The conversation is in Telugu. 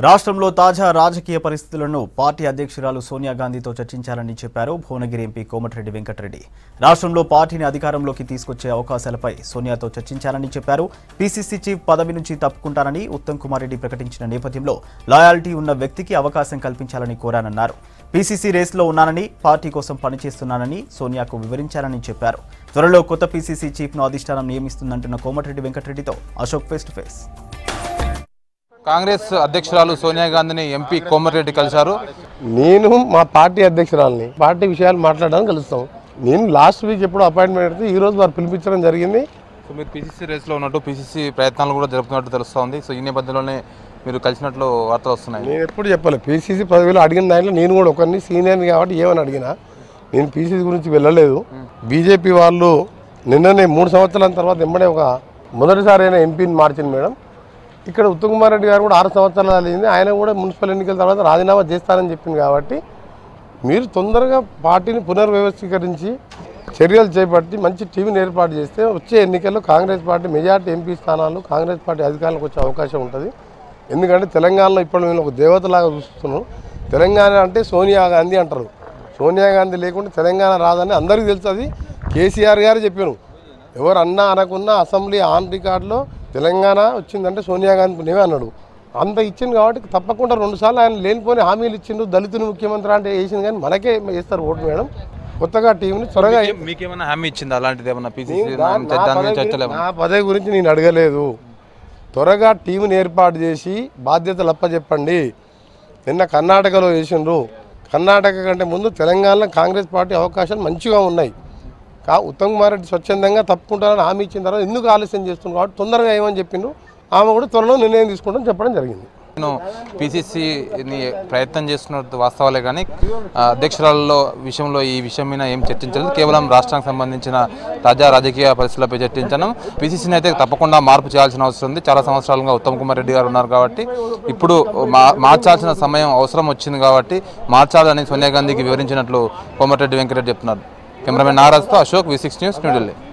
రాష్ట్రంలో తాజా రాజకీయ పరిస్థితులను పార్టీ అధ్యక్షురాలు సోనియా గాంధీతో చర్చించాలని చెప్పారు భువనగిరి ఎంపీ కోమటిరెడ్డి వెంకటరెడ్డి రాష్ట్రంలో పార్టీని అధికారంలోకి తీసుకొచ్చే అవకాశాలపై సోనియాతో చర్చించాలని చెప్పారు పీసీసీ చీఫ్ పదవి నుంచి తప్పుకుంటానని ఉత్తమ్ కుమార్ రెడ్డి ప్రకటించిన నేపథ్యంలో లాయాల్టీ ఉన్న వ్యక్తికి అవకాశం కల్పించాలని కోరానన్నారు పీసీసీ రేసులో ఉన్నానని పార్టీ కోసం పనిచేస్తున్నానని సోనియాకు వివరించాలని చెప్పారు త్వరలో కొత్త పీసీసీ చీఫ్ను అధిష్టానం నియమిస్తుందంటున్న కోమటిరెడ్డి వెంకటరెడ్డితో Ashok face to face Congress అధ్యక్షురాలు సోనియా గాంధీని ఎంపీ కోమటిరెడ్డి కలిశారు నేను మా పార్టీ అధ్యక్షురాలని పార్టీ విషయాలు మాట్లాడడానికి కలుస్తాం నేను లాస్ట్ వీక్ ఎప్పుడు అపాయింట్మెంట్ అయితే ఈ రోజు వారు పిలిపించడం జరిగింది సో మీరు పీసీసీ రేస్లో ఉన్నట్టు పీసీసీ ప్రయత్నాలు కూడా జరుపుతున్నట్టు తెలుస్తోంది సో ఈ నేపథ్యంలోనే మీరు కలిసినట్లు వార్తలు వస్తున్నాయి నేను ఎప్పుడు చెప్పలే పీసీసీ పదవిలో అడిగిన దాంట్లో నేను కూడా ఒకరిని సీనియర్ కాబట్టి ఏమని అడిగినా నేను పీసీసీ గురించి వెళ్ళలేదు బీజేపీ వాళ్ళు నిన్ననే మూడు సంవత్సరాల తర్వాత వెంబడే ఒక మొదటిసారి అయిన ఎంపీని మార్చింది మేడం ఇక్కడ ఉత్తమ్ కుమార్ రెడ్డి గారు కూడా ఆరు సంవత్సరాలు అయింది ఆయన కూడా మున్సిపల్ ఎన్నికల తర్వాత రాజీనామా చేస్తానని చెప్పింది కాబట్టి మీరు తొందరగా పార్టీని పునర్వ్యవస్థీకరించి చర్యలు చేపట్టి మంచి టీవీని ఏర్పాటు చేస్తే వచ్చే ఎన్నికల్లో కాంగ్రెస్ పార్టీ మెజార్టీ ఎంపీ స్థానాలు కాంగ్రెస్ పార్టీ అధికారంలోకి వచ్చే అవకాశం ఉంటుంది ఎందుకంటే తెలంగాణలో ఇప్పుడు మేము ఒక దేవతలాగా చూస్తున్నాం తెలంగాణ అంటే సోనియా గాంధీ అంటారు సోనియా గాంధీ లేకుంటే తెలంగాణ రాదని అందరికీ తెలుసు అది కేసీఆర్ గారు చెప్పారు ఎవరు అన్నా అనకున్నా అసెంబ్లీ ఆన్ రికార్డులో తెలంగాణ వచ్చిందంటే సోనియా గాంధీ పుణ్యమే అన్నాడు అంత ఇచ్చింది కాబట్టి తప్పకుండా రెండుసార్లు ఆయన లేనిపోని హామీలు ఇచ్చిండు దళితుని ముఖ్యమంత్రి అంటే వేసింది కానీ మనకే వేస్తారు ఓటు మేడం కొత్తగా టీంని త్వరగా మీకేమైనా హామీ ఇచ్చింది అలాంటిది ఏమన్నా పీసీసీ నేను దా- నా దాని మీద పదవి చర్చలు గురించి- నా పదవి గురించి నేను అడగలేదు త్వరగా టీంని ఏర్పాటు చేసి బాధ్యతలు అప్పచెప్పండి నిన్న కర్ణాటకలో వేసిండ్రు కర్ణాటక కంటే ముందు తెలంగాణలో కాంగ్రెస్ పార్టీ అవకాశాలు మంచిగా ఉన్నాయి కా ఉత్తమ్ కుమార్ రెడ్డి స్వచ్ఛందంగా తప్పుకుంటారని హామీ ఇచ్చిన తర్వాత ఎందుకు ఆలస్యం చేస్తున్నారు కాబట్టి తొందరగా ఏమని చెప్పిండ్రు ఆమె కూడా త్వరలో నిర్ణయం తీసుకుంటాం చెప్పడం జరిగింది నేను పీసీసీని ప్రయత్నం చేస్తున్నట్టు వాస్తవాలే కానీ ఆ, అధ్యక్షురాలలో విషయంలో ఈ విషయం మీద ఏం చర్చించలేదు కేవలం రాష్ట్రానికి సంబంధించిన తాజా రాజకీయ పరిస్థితులపై చర్చించాను పీసీసీని అయితే తప్పకుండా మార్పు చేయాల్సిన అవసరం ఉంది చాలా సంవత్సరాలుగా ఉత్తమ్ కుమార్ రెడ్డి గారు ఉన్నారు కాబట్టి ఇప్పుడు మా- మార్చాల్సిన సమయం అవసరం వచ్చింది కాబట్టి మార్చాలని సోనియా గాంధీకి వివరించినట్లు కోమటిరెడ్డి వెంకటరెడ్డి చెప్తున్నారు కెమెరామెన్ నారాజ్తో Ashok V six news New Delhi